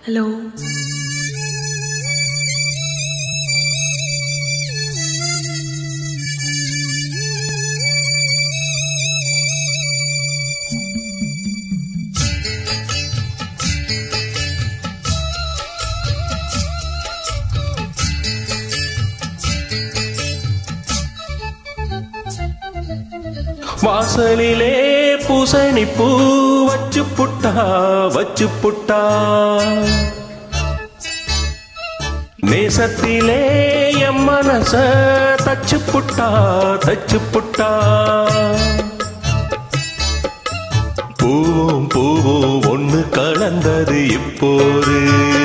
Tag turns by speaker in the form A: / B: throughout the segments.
A: hello
B: வாசலிலே பூசணி பூ வச்சு புட்டா வச்சு புட்டா நேசத்திலே என் மனச தச்சு புட்டா தச்சு புட்டா பூவும் பூவும் ஒண்ணு கலந்தது இப்போது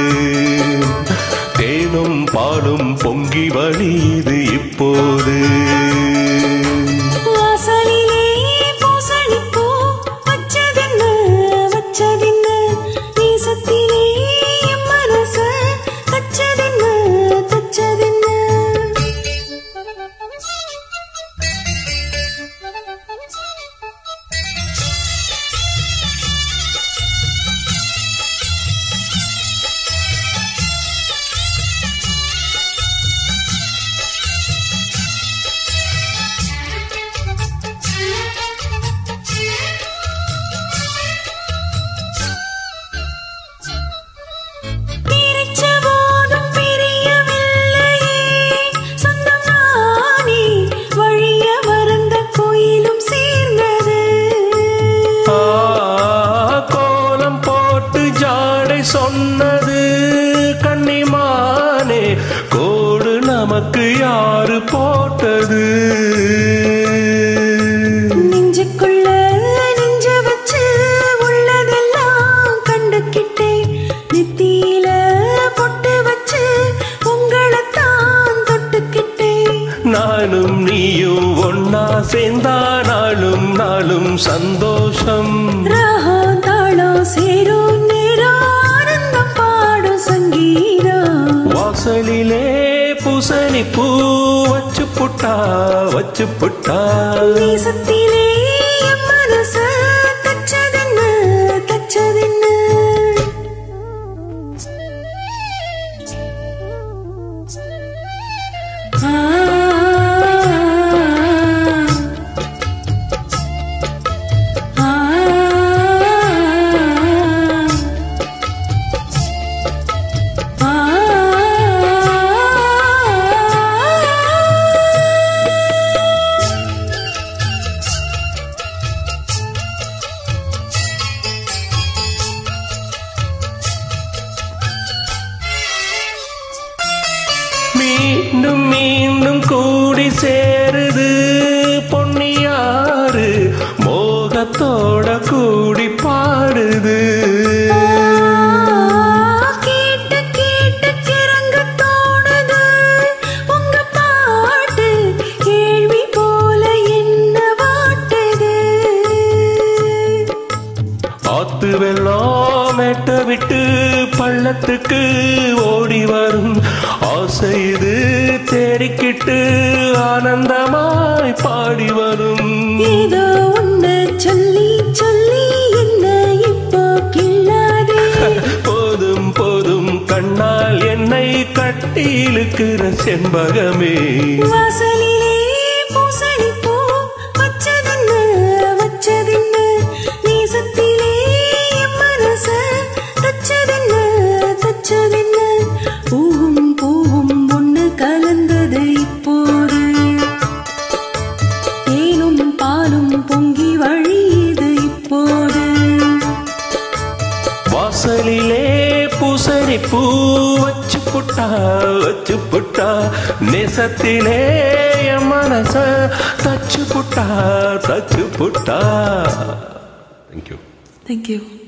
B: தேனும் பாலும் பொங்கி வழியுது இப்போது
C: வாசலிலே பூசணிப்பூ வச்சதென்ன வச்சதென்ன நேசத்திலே என் மனச தச்சதென்ன தச்சதென்ன பிரிச்ச போதும் பிரியவில்லையே சொந்தம் நானே வழிய மறந்த கோயிலும் சேர்ந்தது
B: ஆ, கோலம் போட்டு ஜாடை சொன்னது கன்னிமானே கோடு நமக்கு யாரு போட்டது
C: நெஞ்சுக்குள்ள நெஞ்ச வச்சு உள்ளதெல்லாம் கண்டுக்கிட்டேன் நெத்தியில பொட்டு வச்சு உங்களைத்தான் தொட்டுக்கிட்டேன்
B: நானும் நீயும் ஒன்னா சேர்ந்தா நாளும் நாளும் சந்தோஷம்
C: ராகம் தாளம் சேரும் நேரம் ஆனந்தம் பாடும் சங்கீதம்
B: வாசலிலே பூசணி பூ வச்சு புட்டா வச்சு புட்டா
C: நேசத்திலே என் மனச தச்சதென்ன தச்சதென்ன ஆ ஆ
B: மீண்டும் மீண்டும் கூடி சேருது பொன்னியாறு மோகத்தோட கூடி பாடுது
C: கேட்டு கேட்டு கிறங்க தோணுது உங்க பாட்டு கேள்வி போல என்ன வாட்டுது
B: ஆத்து வெள்ளம் வெட்ட விட்டு பள்ளத்துக்கு ஓடி வரும் ஆசை இது தேடிக்கிட்டு ஆனந்தமாய் பாடி வரும்
C: ஏதோ ஒண்ணு சொல்லி சொல்லி என்ன இப்போ கிள்ளாதே
B: போதும் போதும் கண்ணால் என்னை கட்டி இழுக்கிற செண்பகமே
C: வாசலிலே பூசணிப்பூ வச்சதென்ன வச்சதென்ன நேசத்திலே என் மனச தச்சதென்ன தச்சதென்ன பூவும் பூவும் ஒண்ணு கலந்தது இப்போது தேனும் பாலும் பொங்கி வழியுது இப்போது
B: வாசலிலே பூசணி பூ வச்சு புட்டா வச்சு புட்டா நேசத்திலே என் மனச தச்சு புட்டா தச்சு புட்டா தேங்க்யூ
A: தேங்க்யூ